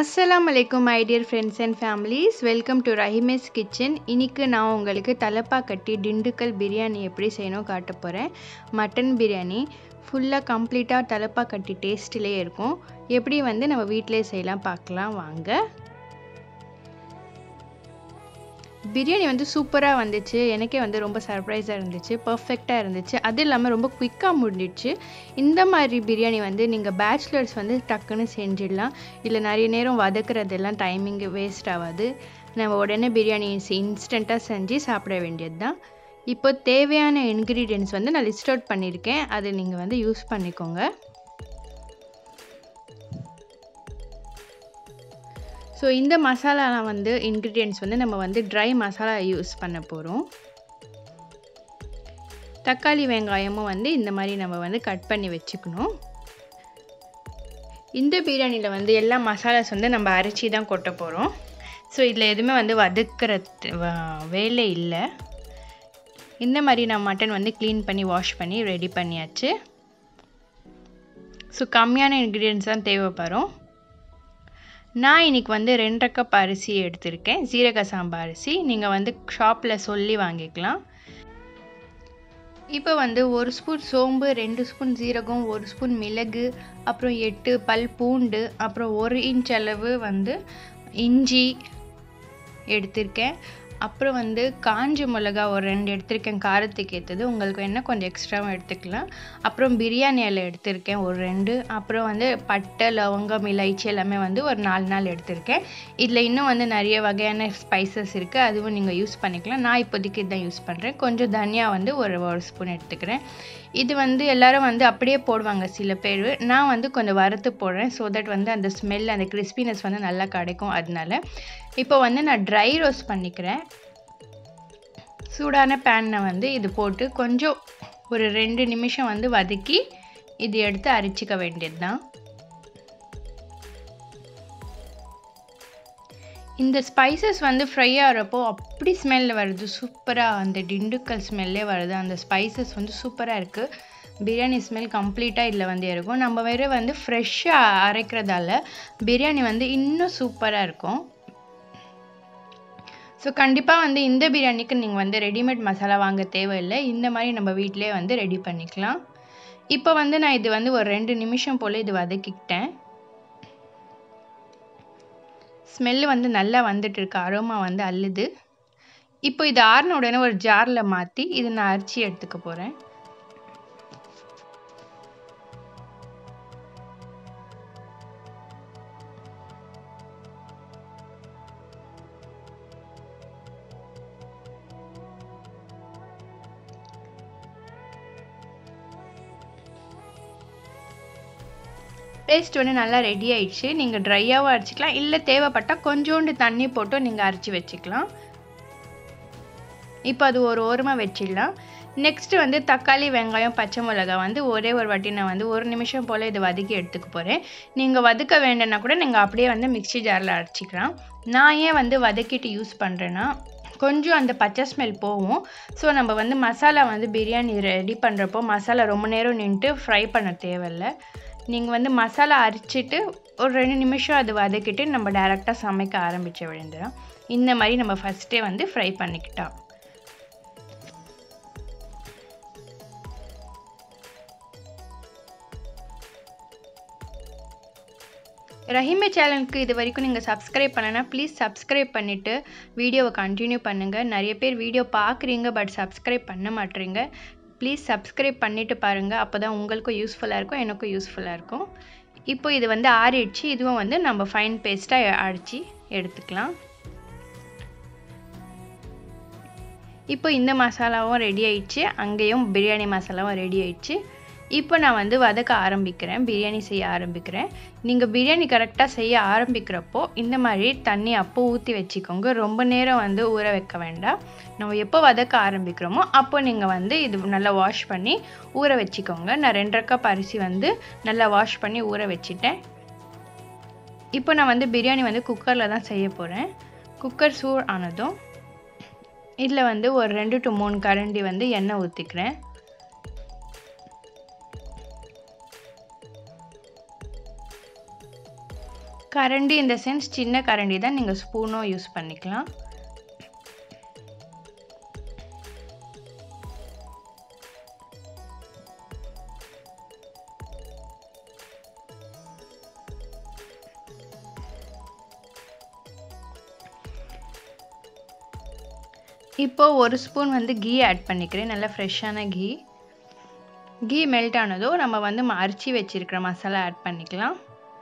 அஸ்ஸலாமு அலைக்கும் my dear friends and families welcome to Rahima's kitchen இன்னைக்கு நான் உங்களுக்கு தலப்பா கட்டி திண்டுக்கல் பிரியாணி எப்படி செய்யணும் காட்ட போகிறேன் மட்டன் பிரியாணி ஃபுல்லாக கம்ப்ளீட்டாக தலப்பா கட்டி டேஸ்ட்டிலே இருக்கும் எப்படி வந்து நம்ம வீட்டிலே செய்யலாம் பார்க்கலாம் வாங்க பிரியாணி வந்து சூப்பராக வந்துச்சு எனக்கே வந்து ரொம்ப சர்ப்ரைஸாக இருந்துச்சு பர்ஃபெக்டாக இருந்துச்சு அது இல்லாமல் ரொம்ப குயிக்காக முடிஞ்சிடுச்சு இந்த மாதிரி பிரியாணி வந்து நீங்கள் பேச்சுலர்ஸ் வந்து டக்குன்னு செஞ்சிடலாம் இல்லை நிறைய நேரம் வதக்குறதெல்லாம் டைமிங் வேஸ்ட் ஆகாது நம்ம உடனே பிரியாணி இன்ஸ்டண்ட்டாக செஞ்சு சாப்பிட வேண்டியது தான் இப்போ தேவையான இன்க்ரீடியன்ஸ் வந்து நான் லிஸ்ட் அவுட் பண்ணியிருக்கேன் அதை நீங்கள் வந்து யூஸ் பண்ணிக்கோங்க ஸோ இந்த மசாலாலாம் வந்து இன்க்ரீடியன்ட்ஸ் வந்து நம்ம வந்து ட்ரை மசாலா யூஸ் பண்ண போகிறோம் தக்காளி வெங்காயமும் வந்து இந்த மாதிரி நம்ம வந்து கட் பண்ணி வச்சுக்கணும் இந்த பிரியாணியில் வந்து எல்லா மசாலாஸ் வந்து நம்ம அரைச்சி தான் கொட்ட போகிறோம் ஸோ இதில் எதுவுமே வந்து வதக்கிற வேலை இல்லை இந்த மாதிரி நான் மட்டன் வந்து க்ளீன் பண்ணி வாஷ் பண்ணி ரெடி பண்ணியாச்சு ஸோ கம்மியான இன்க்ரீடியன்ஸ் தான் தேவைப்படும் நான் இன்றைக்கி வந்து ரெண்டரை கப் அரிசி எடுத்திருக்கேன் சீரக சாம்பா அரிசி நீங்கள் வந்து ஷாப்பில் சொல்லி வாங்கிக்கலாம் இப்போ வந்து ஒரு ஸ்பூன் சோம்பு ரெண்டு ஸ்பூன் சீரகம் ஒரு ஸ்பூன் மிளகு அப்புறம் எட்டு பல் பூண்டு அப்புறம் ஒரு இன்ச் அளவு வந்து இஞ்சி எடுத்திருக்கேன் அப்புறம் வந்து காஞ்ச மிளகா ஒரு ரெண்டு எடுத்திருக்கேன் காரத்துக்கு ஏற்றது உங்களுக்கு வேணால் கொஞ்சம் எக்ஸ்ட்ராவும் எடுத்துக்கலாம் அப்புறம் பிரியாணி இலை எடுத்திருக்கேன் ஒரு ரெண்டு அப்புறம் வந்து பட்டை லவங்கம் இலைச்சி எல்லாமே வந்து ஒரு நாலு நாள் எடுத்திருக்கேன் இதில் இன்னும் வந்து நிறைய வகையான ஸ்பைசஸ் இருக்குது அதுவும் நீங்கள் யூஸ் பண்ணிக்கலாம் நான் இப்போதைக்கு இதான் யூஸ் பண்ணுறேன் கொஞ்சம் தனியா வந்து ஒரு ஒரு ஸ்பூன் எடுத்துக்கிறேன் இது வந்து எல்லாரும் வந்து அப்படியே போடுவாங்க சில பேர் நான் வந்து கொஞ்சம் வறுத்து போடுறேன் ஸோ தட் வந்து அந்த ஸ்மெல் அந்த கிறிஸ்பினஸ் வந்து நல்லா கிடைக்கும் அதனால இப்போ வந்து நான் ட்ரை ரோஸ்ட் பண்ணிக்கிறேன் சூடான பேனில் வந்து இது போட்டு கொஞ்சம் ஒரு ரெண்டு நிமிஷம் வந்து வதக்கி இது எடுத்து அரிச்சிக்க வேண்டியது தான் இந்த ஸ்பைசஸ் வந்து ஃப்ரை ஆகிறப்போ அப்படி ஸ்மெல் வருது சூப்பராக அந்த டிண்டுக்கல் ஸ்மெல்லே வருது அந்த ஸ்பைசஸ் வந்து சூப்பராக இருக்குது பிரியாணி ஸ்மெல் கம்ப்ளீட்டாக இதில் வந்து இருக்கும் நம்ம வேறு வந்து ஃப்ரெஷ்ஷாக அரைக்கிறதால பிரியாணி வந்து இன்னும் சூப்பராக இருக்கும் ஸோ கண்டிப்பாக வந்து இந்த பிரியாணிக்கு நீங்கள் வந்து ரெடிமேட் மசாலா வாங்க தேவையில்லை இந்த மாதிரி நம்ம வீட்டிலே வந்து ரெடி பண்ணிக்கலாம் இப்போ வந்து நான் இது வந்து ஒரு ரெண்டு நிமிஷம் போல் இது வதக்கிக்கிட்டேன் ஸ்மெல்லு வந்து நல்லா வந்துட்டு இருக்கு அரோமா வந்து அள்ளுது இப்போ இது ஆறின உடனே ஒரு ஜாரில் மாற்றி இது நான் அரிசி எடுத்துக்க போகிறேன் பேஸ்ட் வந்து நல்லா ரெடி ஆயிடுச்சு நீங்கள் ட்ரையாகவும் அரைச்சிக்கலாம் இல்லை தேவைப்பட்டால் கொஞ்சோண்டு தண்ணி போட்டு நீங்கள் அரைச்சி வச்சுக்கலாம் இப்போ அது ஒரு ஓரமாக வச்சிடலாம் நெக்ஸ்ட்டு வந்து தக்காளி வெங்காயம் பச்சை மிளகாய் வந்து ஒரே ஒரு வாட்டி நான் வந்து ஒரு நிமிஷம் போல் இதை வதக்கி எடுத்துக்க போகிறேன் நீங்கள் வதக்க வேண்டும்னா கூட நீங்கள் அப்படியே வந்து மிக்சி ஜாரில் அரைச்சிக்கலாம் நான் ஏன் வந்து வதக்கிட்டு யூஸ் பண்ணுறேன்னா கொஞ்சம் அந்த பச்சை ஸ்மெல் போகும் ஸோ நம்ம வந்து மசாலா வந்து பிரியாணி ரெடி பண்ணுறப்போ மசாலா ரொம்ப நேரம் நின்றுட்டு ஃப்ரை பண்ண தேவையில்லை நீங்கள் வந்து மசாலா அரைச்சிட்டு ஒரு ரெண்டு நிமிஷம் அது வதக்கிட்டு நம்ம டேரெக்டாக சமைக்க ஆரம்பித்த விழுந்துடும் இந்த மாதிரி நம்ம ஃபஸ்ட்டே வந்து ஃப்ரை பண்ணிக்கிட்டோம் ரஹிமே சேனலுக்கு இது வரைக்கும் நீங்கள் சப்ஸ்கிரைப் பண்ணனா ப்ளீஸ் சப்ஸ்கிரைப் பண்ணிவிட்டு வீடியோவை கண்டினியூ பண்ணுங்கள் நிறைய பேர் வீடியோ பார்க்குறீங்க பட் சப்ஸ்கிரைப் பண்ண மாட்டேறீங்க ப்ளீஸ் சப்ஸ்கிரைப் பண்ணிவிட்டு பாருங்கள் அப்போ தான் உங்களுக்கும் யூஸ்ஃபுல்லாக இருக்கும் எனக்கும் யூஸ்ஃபுல்லாக இருக்கும் இப்போ இது வந்து ஆறிடுச்சு இதுவும் வந்து நம்ம ஃபைன் பேஸ்ட்டாக அடித்து எடுத்துக்கலாம் இப்போ இந்த மசாலாவும் ரெடி ஆயிடுச்சு அங்கேயும் பிரியாணி மசாலாவும் ரெடி ஆயிடுச்சு இப்போ நான் வந்து வதக்க ஆரம்பிக்கிறேன் பிரியாணி செய்ய ஆரம்பிக்கிறேன் நீங்கள் பிரியாணி கரெக்டாக செய்ய ஆரம்பிக்கிறப்போ இந்த மாதிரி தண்ணி அப்போ ஊற்றி வச்சுக்கோங்க ரொம்ப நேரம் வந்து ஊற வைக்க வேண்டாம் நம்ம எப்போ வதக்க ஆரம்பிக்கிறோமோ அப்போ நீங்கள் வந்து இது நல்லா வாஷ் பண்ணி ஊற வச்சுக்கோங்க நான் ரெண்டரை கப் அரிசி வந்து நல்லா வாஷ் பண்ணி ஊற வச்சுட்டேன் இப்போ நான் வந்து பிரியாணி வந்து குக்கரில் தான் செய்ய போகிறேன் குக்கர் சூடு ஆனதும் இதில் வந்து ஒரு ரெண்டு டு மூணு கரண்டி வந்து எண்ணெய் ஊற்றிக்கிறேன் கரண்டி இந்த சென்ஸ் சின்ன கரண்டி தான் நீங்கள் ஸ்பூனும் யூஸ் பண்ணிக்கலாம் இப்போ ஒரு ஸ்பூன் வந்து கீ ஆட் பண்ணிக்கிறேன் நல்லா ஃப்ரெஷ்ஷான கீ கீ மெல்ட் ஆனதோ நம்ம வந்து ம- அரிச்சு வச்சிருக்கிற மசாலா ஆட் பண்ணிக்கலாம்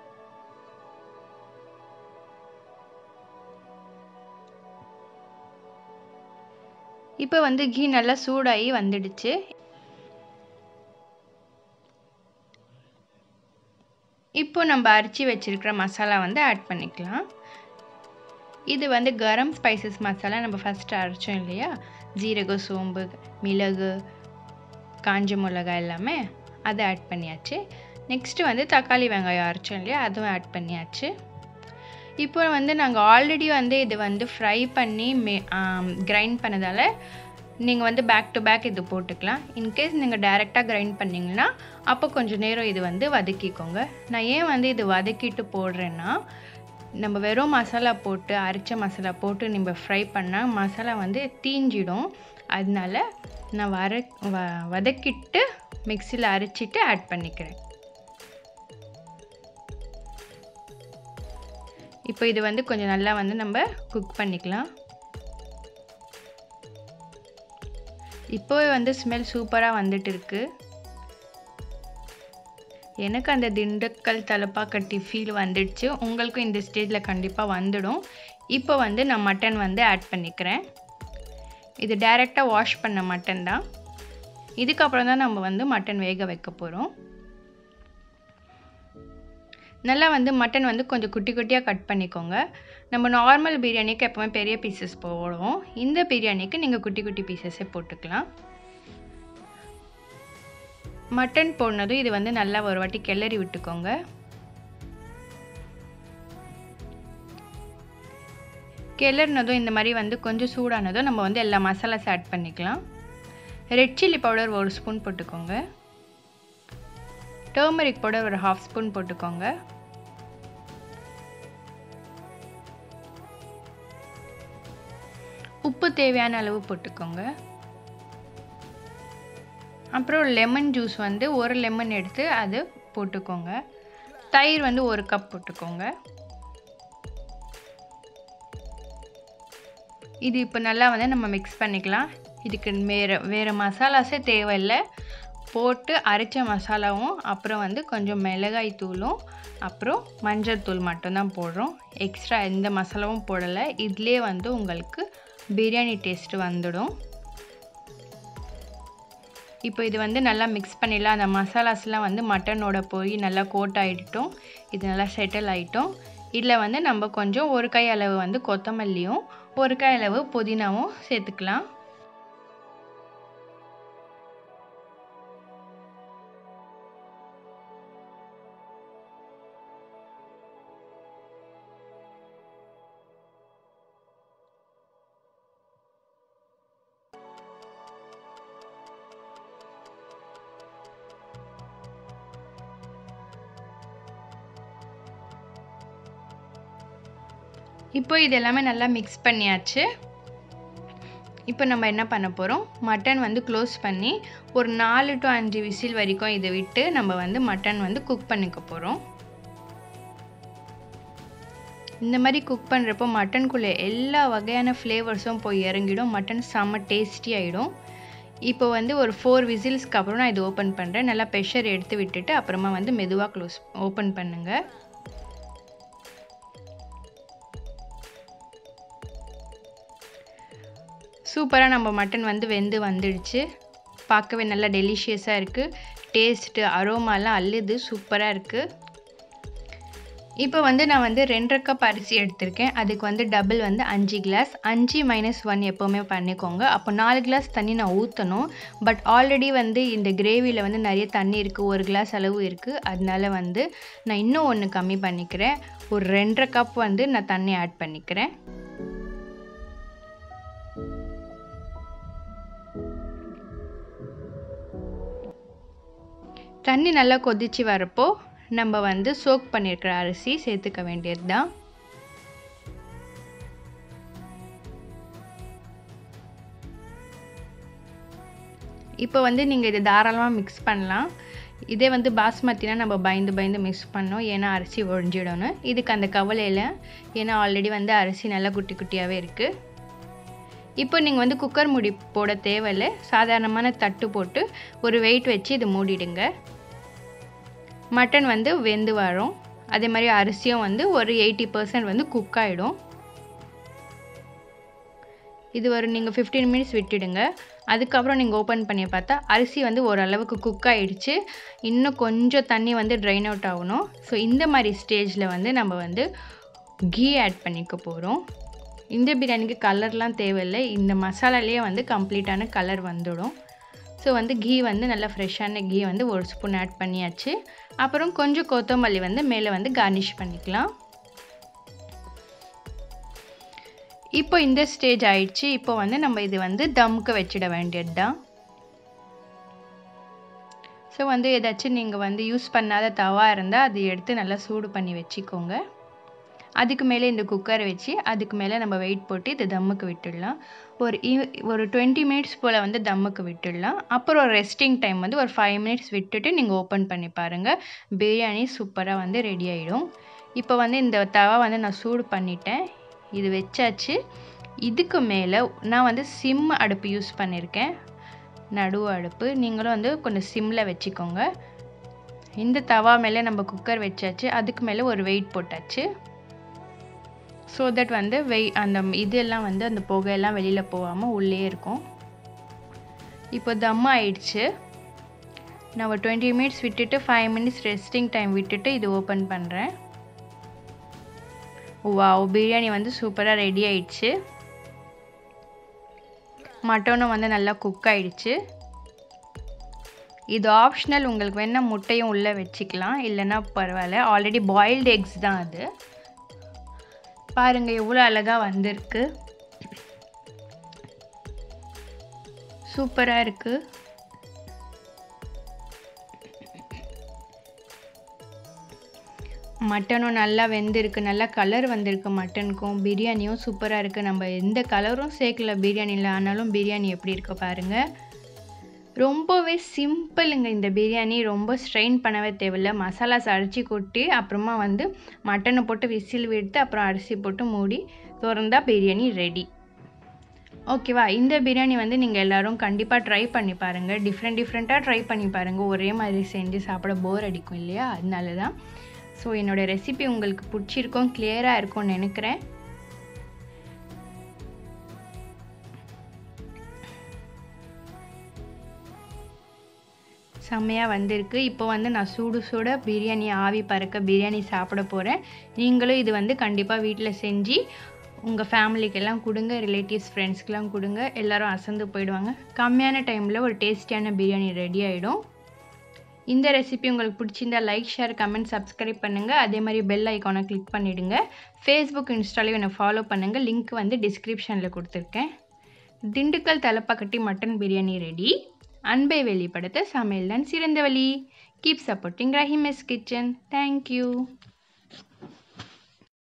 இப்போ வந்து கீ நல்லா சூடாகி வந்துடுச்சு இப்போ நம்ம அரிச்சு வச்சிருக்கிற மசாலா வந்து ஆட் பண்ணிக்கலாம் இது வந்து கரம் ஸ்பைசஸ் மசாலா நம்ம ஃபஸ்ட்டு அரைச்சோம் இல்லையா ஜீரகம் சோம்பு மிளகு காஞ்ச மிளகாய் எல்லாமே அதை ஆட் பண்ணியாச்சு நெக்ஸ்ட்டு வந்து தக்காளி வெங்காயம் அரைச்சோம் இல்லையா அதுவும் ஆட் பண்ணியாச்சு இப்போ வந்து நாங்கள் ஆல்ரெடி வந்து இது வந்து ஃப்ரை பண்ணி மே கிரைண்ட் பண்ணதால் நீங்கள் வந்து பேக் டு பேக் இது போட்டுக்கலாம் இன்கேஸ் நீங்கள் டைரெக்டாக கிரைண்ட் பண்ணிங்கன்னா அப்போ கொஞ்சம் நேரம் இது வந்து வதக்கிக்கோங்க நான் ஏன் வந்து இது வதக்கிட்டு போடுறேன்னா நம்ம வெறும் மசாலா போட்டு அரைச்ச மசாலா போட்டு நம்ம ஃப்ரை பண்ணால் மசாலா வந்து தீஞ்சிடும் அதனால நான் வர வ வதக்கிட்டு மிக்சியில் அரைச்சிட்டு ஆட் பண்ணிக்கிறேன் இப்போ இது வந்து கொஞ்சம் நல்லா வந்து நம்ம குக் பண்ணிக்கலாம் இப்போவே வந்து ஸ்மெல் சூப்பராக வந்துட்டு இருக்கு எனக்கு அந்த திண்டுக்கல் தலப்பாக்கட்டி ஃபீல் வந்துடுச்சு உங்களுக்கும் இந்த ஸ்டேஜில் கண்டிப்பாக வந்துடும் இப்போ வந்து நான் மட்டன் வந்து ஆட் பண்ணிக்கிறேன் இது டைரெக்டாக வாஷ் பண்ண மட்டன் தான் இதுக்கப்புறம் தான் நம்ம வந்து மட்டன் வேக வைக்க போகிறோம் நல்லா வந்து மட்டன் வந்து கொஞ்சம் குட்டி குட்டியாக கட் பண்ணிக்கோங்க நம்ம நார்மல் பிரியாணிக்கு எப்போவுமே பெரிய பீசஸ் போடுவோம் இந்த பிரியாணிக்கு நீங்கள் குட்டி குட்டி பீசஸே போட்டுக்கலாம் மட்டன் போடுனதும் இது வந்து நல்லா ஒரு வாட்டி கிளறி விட்டுக்கோங்க கிளறினதும் இந்த மாதிரி வந்து கொஞ்சம் சூடானதும் நம்ம வந்து எல்லா மசாலாஸ் ஆட் பண்ணிக்கலாம் ரெட் சில்லி பவுடர் ஒரு ஸ்பூன் போட்டுக்கோங்க டர்மரிக் பவுடர் ஒரு ஹாஃப் ஸ்பூன் போட்டுக்கோங்க உப்பு தேவையான அளவு போட்டுக்கோங்க அப்புறம் லெமன் ஜூஸ் வந்து ஒரு லெமன் எடுத்து அது போட்டுக்கோங்க தயிர் வந்து ஒரு கப் போட்டுக்கோங்க இது இப்போ நல்லா வந்து நம்ம மிக்ஸ் பண்ணிக்கலாம் இதுக்கு வேறு வேறு மசாலாஸே தேவையில்லை போட்டு அரைச்ச மசாலாவும் அப்புறம் வந்து கொஞ்சம் மிளகாய் தூளும் அப்புறம் மஞ்சள் தூள் மட்டும்தான் போடுறோம் எக்ஸ்ட்ரா எந்த மசாலாவும் போடலை இதுலேயே வந்து உங்களுக்கு பிரியாணி டேஸ்ட்டு வந்துடும் இப்போ இது வந்து நல்லா மிக்ஸ் பண்ணிடலாம் அந்த மசாலாஸ்லாம் வந்து மட்டனோட போய் நல்லா கோட் ஆகிட்டோம் இது நல்லா செட்டில் ஆகிட்டோம் இதில் வந்து நம்ம கொஞ்சம் ஒரு கை அளவு வந்து கொத்தமல்லியும் ஒரு கை அளவு புதினாவும் சேர்த்துக்கலாம் இப்போ இது எல்லாமே நல்லா மிக்ஸ் பண்ணியாச்சு இப்போ நம்ம என்ன பண்ண போகிறோம் மட்டன் வந்து க்ளோஸ் பண்ணி ஒரு நாலு டு அஞ்சு விசில் வரைக்கும் இதை விட்டு நம்ம வந்து மட்டன் வந்து குக் பண்ணிக்க போகிறோம் இந்த மாதிரி குக் பண்ணுறப்போ மட்டனுக்குள்ளே எல்லா வகையான ஃப்ளேவர்ஸும் போய் இறங்கிடும் மட்டன் செம்ம டேஸ்டி ஆகிடும் இப்போ வந்து ஒரு ஃபோர் விசில்ஸ்க்கு அப்புறம் நான் இது ஓப்பன் பண்ணுறேன் நல்லா ப்ரெஷர் எடுத்து விட்டுட்டு அப்புறமா வந்து மெதுவாக க்ளோஸ் ஓப்பன் பண்ணுங்கள் சூப்பராக நம்ம மட்டன் வந்து வெந்து வந்துடுச்சு பார்க்கவே நல்லா டெலிஷியஸாக இருக்குது டேஸ்ட்டு அரோமாலாம் அள்ளுது சூப்பராக இருக்குது இப்போ வந்து நான் வந்து ரெண்டரை கப் அரிசி எடுத்திருக்கேன் அதுக்கு வந்து டபுள் வந்து அஞ்சு கிளாஸ் அஞ்சு மைனஸ் ஒன் எப்போவுமே பண்ணிக்கோங்க அப்போ நாலு கிளாஸ் தண்ணி நான் ஊற்றணும் பட் ஆல்ரெடி வந்து இந்த கிரேவியில் வந்து நிறைய தண்ணி இருக்குது ஒரு கிளாஸ் அளவு இருக்குது அதனால வந்து நான் இன்னும் ஒன்று கம்மி பண்ணிக்கிறேன் ஒரு ரெண்டரை கப் வந்து நான் தண்ணி ஆட் பண்ணிக்கிறேன் தண்ணி நல்லா கொதிச்சு வரப்போ நம்ம வந்து சோக் பண்ணியிருக்கிற அரிசி சேர்த்துக்க வேண்டியது தான் இப்போ வந்து நீங்கள் இதை தாராளமாக மிக்ஸ் பண்ணலாம் இதே வந்து பாஸ்மதினா நம்ம பயந்து பயந்து மிக்ஸ் பண்ணோம் ஏன்னா அரிசி ஒழிஞ்சிடணும் இதுக்கு அந்த கவலையில் ஏன்னா ஆல்ரெடி வந்து அரிசி நல்லா குட்டி குட்டியாகவே இருக்குது இப்போ நீங்கள் வந்து குக்கர் மூடி போட தேவையில்லை சாதாரணமான தட்டு போட்டு ஒரு வெயிட் வச்சு இது மூடிடுங்க மட்டன் வந்து வெந்து வரும் அதே மாதிரி அரிசியும் வந்து ஒரு எயிட்டி பர்சன்ட் வந்து குக் ஆகிடும் இது ஒரு நீங்கள் ஃபிஃப்டீன் மினிட்ஸ் விட்டுடுங்க அதுக்கப்புறம் நீங்கள் ஓப்பன் பண்ணி பார்த்தா அரிசி வந்து ஓரளவுக்கு குக் ஆகிடுச்சு இன்னும் கொஞ்சம் தண்ணி வந்து ட்ரைன் அவுட் ஆகணும் ஸோ இந்த மாதிரி ஸ்டேஜில் வந்து நம்ம வந்து கீ ஆட் பண்ணிக்க போகிறோம் இந்த பிரியாணிக்கு கலர்லாம் தேவையில்லை இந்த மசாலாலேயே வந்து கம்ப்ளீட்டான கலர் வந்துடும் ஸோ வந்து கீ வந்து நல்லா ஃப்ரெஷ்ஷான கீ வந்து ஒரு ஸ்பூன் ஆட் பண்ணியாச்சு அப்புறம் கொஞ்சம் கொத்தமல்லி வந்து மேலே வந்து கார்னிஷ் பண்ணிக்கலாம் இப்போ இந்த ஸ்டேஜ் ஆயிடுச்சு இப்போ வந்து நம்ம இது வந்து தம்க்கு வச்சிட வேண்டியது தான் ஸோ வந்து ஏதாச்சும் நீங்கள் வந்து யூஸ் பண்ணாத தவா இருந்தால் அது எடுத்து நல்லா சூடு பண்ணி வச்சுக்கோங்க அதுக்கு மேலே இந்த குக்கரை வச்சு அதுக்கு மேலே நம்ம வெயிட் போட்டு இது தம்முக்கு விட்டுடலாம் ஒரு ஒரு டுவெண்ட்டி மினிட்ஸ் போல் வந்து தம்முக்கு விட்டுடலாம் அப்புறம் ரெஸ்டிங் டைம் வந்து ஒரு ஃபைவ் மினிட்ஸ் விட்டுட்டு நீங்கள் ஓப்பன் பண்ணி பாருங்கள் பிரியாணி சூப்பராக வந்து ரெடி ஆகிடும் இப்போ வந்து இந்த தவா வந்து நான் சூடு பண்ணிட்டேன் இது வச்சாச்சு இதுக்கு மேலே நான் வந்து சிம் அடுப்பு யூஸ் பண்ணியிருக்கேன் நடுவு அடுப்பு நீங்களும் வந்து கொஞ்சம் சிம்மில் வச்சுக்கோங்க இந்த தவா மேலே நம்ம குக்கர் வச்சாச்சு அதுக்கு மேலே ஒரு வெயிட் போட்டாச்சு ஸோ தட் வந்து வெய் அந்த இதெல்லாம் வந்து அந்த புகையெல்லாம் வெளியில் போகாமல் உள்ளே இருக்கும் இப்போ தம் ஆயிடுச்சு நான் ஒரு டுவெண்ட்டி மினிட்ஸ் விட்டுட்டு ஃபைவ் மினிட்ஸ் ரெஸ்டிங் டைம் விட்டுட்டு இது ஓப்பன் பண்ணுறேன் வாவ் பிரியாணி வந்து சூப்பராக ரெடி ஆயிடுச்சு மட்டனும் வந்து நல்லா குக் ஆயிடுச்சு இது ஆப்ஷனல் உங்களுக்கு வேணால் முட்டையும் உள்ளே வச்சுக்கலாம் இல்லைன்னா பரவாயில்ல ஆல்ரெடி பாயில்டு எக்ஸ் தான் அது பாருங்கள் எவ்வளோ அழகாக வந்திருக்கு சூப்பராக இருக்குது மட்டனும் நல்லா வெந்திருக்கு நல்லா கலர் வந்திருக்கு மட்டனுக்கும் பிரியாணியும் சூப்பராக இருக்குது நம்ம எந்த கலரும் சேர்க்கல பிரியாணியில் ஆனாலும் பிரியாணி எப்படி இருக்கு பாருங்கள் ரொம்பவே சிம்பிளுங்க இந்த பிரியாணி ரொம்ப ஸ்ட்ரெயின் பண்ணவே தேவையில்ல மசாலாஸ் அரைச்சி கொட்டி அப்புறமா வந்து மட்டனை போட்டு விசில் விடுத்து அப்புறம் அரிசி போட்டு மூடி திறந்தா பிரியாணி ரெடி ஓகேவா இந்த பிரியாணி வந்து நீங்கள் எல்லோரும் கண்டிப்பாக ட்ரை பண்ணி பாருங்கள் டிஃப்ரெண்ட் டிஃப்ரெண்ட்டாக ட்ரை பண்ணி பாருங்கள் ஒரே மாதிரி செஞ்சு சாப்பிட போர் அடிக்கும் இல்லையா அதனால தான் ஸோ என்னோடய ரெசிபி உங்களுக்கு பிடிச்சிருக்கோம் கிளியராக இருக்கும்னு நினைக்கிறேன் செம்மையாக வந்திருக்கு இப்போ வந்து நான் சூடு சூட பிரியாணி ஆவி பறக்க பிரியாணி சாப்பிட போகிறேன் நீங்களும் இது வந்து கண்டிப்பாக வீட்டில் செஞ்சு உங்கள் ஃபேமிலிக்கெல்லாம் கொடுங்க ரிலேட்டிவ்ஸ் ஃப்ரெண்ட்ஸ்க்கெலாம் கொடுங்க எல்லோரும் அசந்து போயிடுவாங்க கம்மியான டைமில் ஒரு டேஸ்டியான பிரியாணி ரெடி ஆகிடும் இந்த ரெசிபி உங்களுக்கு பிடிச்சிருந்தா லைக் ஷேர் கமெண்ட் சப்ஸ்கிரைப் பண்ணுங்கள் அதே மாதிரி பெல் ஐக்கானை கிளிக் பண்ணிவிடுங்க ஃபேஸ்புக் இன்ஸ்டாலையும் என்னை ஃபாலோ பண்ணுங்கள் லிங்க் வந்து டிஸ்கிரிப்ஷனில் கொடுத்துருக்கேன் திண்டுக்கல் தலப்பாக்கட்டி மட்டன் பிரியாணி ரெடி அன்பை வெளிப்படுத்த சமையல் தான் சிறந்த வழி keep supporting Rahima's kitchen thank you